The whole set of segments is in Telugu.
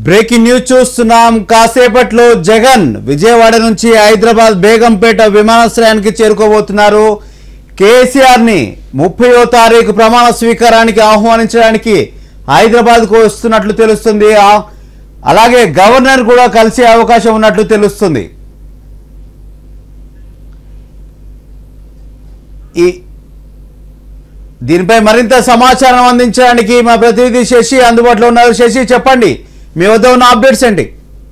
బ్రేకింగ్ న్యూస్ చూస్తున్నాం కాసేపట్లో జగన్ విజయవాడ నుంచి హైదరాబాద్ బేగంపేట విమానాశ్రయానికి చేరుకోబోతున్నారు కేసీఆర్ ని ముప్పయో తారీఖు ప్రమాణ స్వీకారానికి ఆహ్వానించడానికి హైదరాబాద్ కు వస్తున్నట్లు తెలుస్తుంది ఆ- అలాగే గవర్నర్ కూడా కలిసే అవకాశం ఉన్నట్లు తెలుస్తుంది ఈ దీనిపై మరింత సమాచారం అందించడానికి మా ప్రతినిధి శశి అందుబాటులో ఉన్నారు శశి చెప్పండి మీ వద్ద ఉన్న అప్డేట్స్ ఏంటి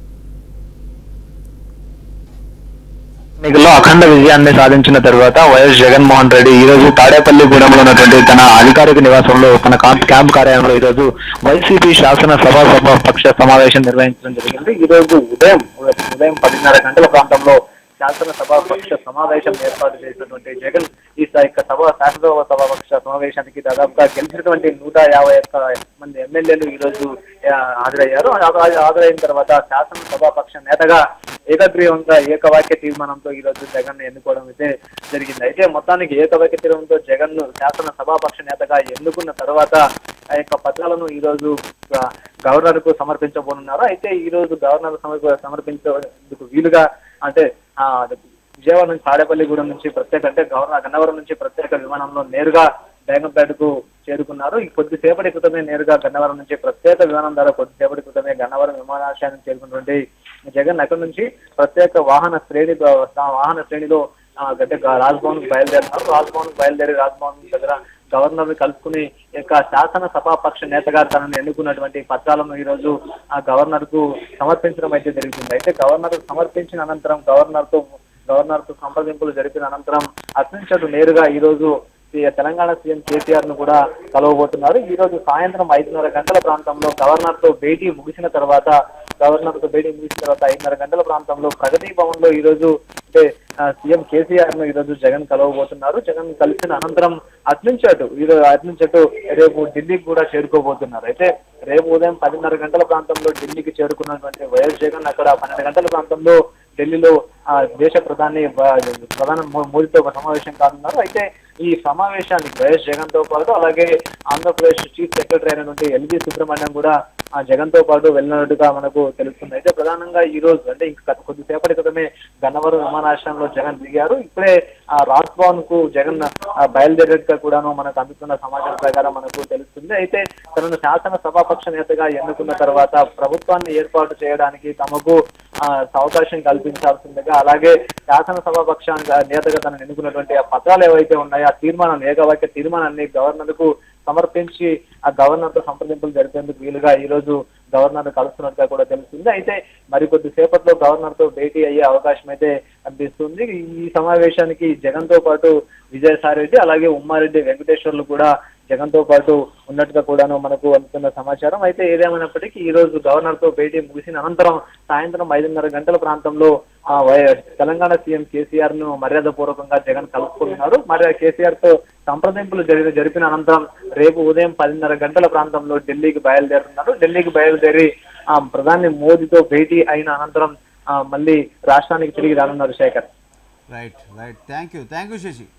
ఎన్నికల్లో అఖండ విజయాన్ని సాధించిన తర్వాత వైఎస్ జగన్మోహన్ రెడ్డి ఈ రోజు తాడేపల్లిగూడెంలో ఉన్నటువంటి తన అధికారిక నివాసంలో తన కా- క్యాంప్ కార్యాలయంలో ఈ రోజు వైసీపీ శాసన సభా సభ పక్ష సమావేశం నిర్వహించడం జరిగింది ఈ రోజు ఉదయం ఉదయం పదిన్నర గంటల ప్రాంతంలో శాసన సభా పక్ష సమావేశం ఏర్పాటు చేసినటువంటి జగన్ ఈ స- యొక్క సభ శాసనసభ సభా పక్ష సమావేశానికి దాదాపుగా గెలిచినటువంటి నూట యాభై ఒక్క మంది ఎమ్మెల్యేలు ఈ రోజు ఆ, హాజరయ్యారు ఆ- హాజరైన తర్వాత శాసనసభా పక్ష నేతగా ఏకగ్రీవంగా ఏకవాక్య తీర్మానంతో ఈ రోజు జగన్ ఎన్నుకోవడం అయితే జరిగింది అయితే మొత్తానికి ఏకవాక్య తీర్మానంతో జగన్ ను శాసన సభాపక్ష నేతగా ఎన్నుకున్న తర్వాత ఆ యొక్క పత్రాలను ఈ రోజు ఆ, గవర్నర్ కు సమర్పించబోనున్నారు అయితే ఈ రోజు గవర్నర్ సమర్ప- సమర్పించేందుకు వీలుగా అంటే ఆ, విజయవాడ నుంచి తాడేపల్లిగూడెం నుంచి ప్రత్యేక అంటే గవర్నర్ గన్నవరం నుంచి ప్రత్యేక విమానంలో నేరుగా బేగంపేటకు చేరుకున్నారు ఈ కొద్దిసేపటి క్రితమే నేరుగా గన్నవరం నుంచి ప్రత్యేక విమానం ద్వారా కొద్దిసేపటి క్రితమే గన్నవరం విమానాశ్రయానికి చేరుకున్నటువంటి జగన్ అక్కడి నుంచి ప్రత్యేక వాహన శ్రేణి ద్వా- వాహన శ్రేణిలో ఆ, అంటే రాజ్భవన్ బయలుదేరున్నారు రాజ్భవన్ బయలుదేరి రాజ్భవన్ దగ్గర గవర్నర్ ని కలుసుకుని ఈ యొక్క శాసన సభాపక్ష నేతగా తనను ఎన్నుకున్నటువంటి పత్రాలను ఈ రోజు ఆ గవర్నర్ కు సమర్పించడం అయితే జరిగింది అయితే గవర్నర్ సమర్పించిన అనంతరం గవర్నర్ తో గవర్నర్ తో సంప్రదింపులు జరిపిన అనంతరం అటు నేరుగా ఈ రోజు ఈ తెలంగాణ సీఎం కేసీఆర్ ను కూడా కలవబోతున్నారు ఈ రోజు సాయంత్రం ఐదున్నర గంటల ప్రాంతంలో గవర్నర్ తో భేటీ ముగిసిన తర్వాత గవర్నర్ తో భేటీ ముగిసిన తర్వాత ఐదున్నర గంటల ప్రాంతంలో ప్రగతి భవన్ లో ఈ రోజు అంటే ఆ, సీఎం కేసీఆర్ ను ఈ రోజు జగన్ కలవబోతున్నారు జగన్ కలిసిన అనంతరం అట్నుంచి అటు ఈ రోజు అట్నుంచి అటు రేపు ఢిల్లీకి కూడా చేరుకోబోతున్నారు అయితే రేపు ఉదయం పదిన్నర గంటల ప్రాంతంలో ఢిల్లీకి చేరుకున్నటువంటి వైఎస్ జగన్ అక్కడ పన్నెండు గంటల ప్రాంతంలో ఢిల్లీలో ఆ, దేశ ప్రధాని బ- ప్రధాని మో- మోదీతో ఒక సమావేశం కానున్నారు అయితే ఈ సమావేశానికి వైఎస్ జగన్ తో పాటు అలాగే ఆంధ్రప్రదేశ్ చీఫ్ సెక్రటరీ అయినటువంటి ఎల్జీ సుబ్రహ్మణ్యం కూడా ఆ జగన్ తో పాటు వెళ్ళినట్టుగా మనకు తెలుస్తుంది అయితే ప్రధానంగా ఈ రోజు అంటే ఇంకా కొద్దిసేపటి క్రితమే గన్నవరం విమానాశ్రయంలో జగన్ దిగారు ఇప్పుడే ఆ రాజ్భవన్ కు జగన్ ఆ, బయలుదేరేట్టుగా కూడాను మనకు అందుతున్న సమాచారం ప్రకారం మనకు తెలుస్తుంది అయితే తనను శాసన సభాపక్ష నేతగా ఎన్నుకున్న తర్వాత ప్రభుత్వాన్ని ఏర్పాటు చేయడానికి తమకు ఆ, అవకాశం కల్పించాల్సిందిగా అలాగే శాసన సభాపక్షానికి నేతగా తనను ఎన్నుకున్నటువంటి ఆ పత్రాలు ఏవైతే ఉన్నాయో ఆ తీర్మానం ఏకవాక్య తీర్మానాన్ని గవర్నర్ కు సమర్పించి ఆ గవర్నర్ తో సంప్రదింపులు జరిపేందుకు వీలుగా ఈ రోజు గవర్నర్ కలుస్తున్నట్టుగా కూడా తెలుస్తుంది అయితే మరికొద్ది సేపట్లో గవర్నర్ తో భేటీ అయ్యే అవకాశం అయితే కనిపిస్తుంది ఈ సమావేశానికి జగన్ తో పాటు విజయసాయి రెడ్డి అలాగే ఉమ్మారెడ్డి వెంకటేశ్వర్లు కూడా జగన్ తో పాటు ఉన్నట్టుగా కూడాను మనకు అందుతున్న సమాచారం అయితే ఏదేమైనప్పటికీ ఈ రోజు గవర్నర్ తో భేటీ ముగిసిన అనంతరం సాయంత్రం ఐదున్నర గంటల ప్రాంతంలో ఆ, వై- తెలంగాణ సీఎం కేసీఆర్ ను మర్యాద పూర్వకంగా జగన్ కలుసుకుంటున్నారు మరి కేసీఆర్ తో సంప్రదింపులు జరిగి జరిపిన అనంతరం రేపు ఉదయం పదిన్నర గంటల ప్రాంతంలో ఢిల్లీకి బయలుదేరుతున్నారు ఢిల్లీకి బయలుదేరి ఆ, ప్రధాని మోదీతో భేటీ అయిన అనంతరం ఆ, మళ్ళీ రాష్ట్రానికి తిరిగి రానున్నారు Shekhar right right thank you thank you Shashi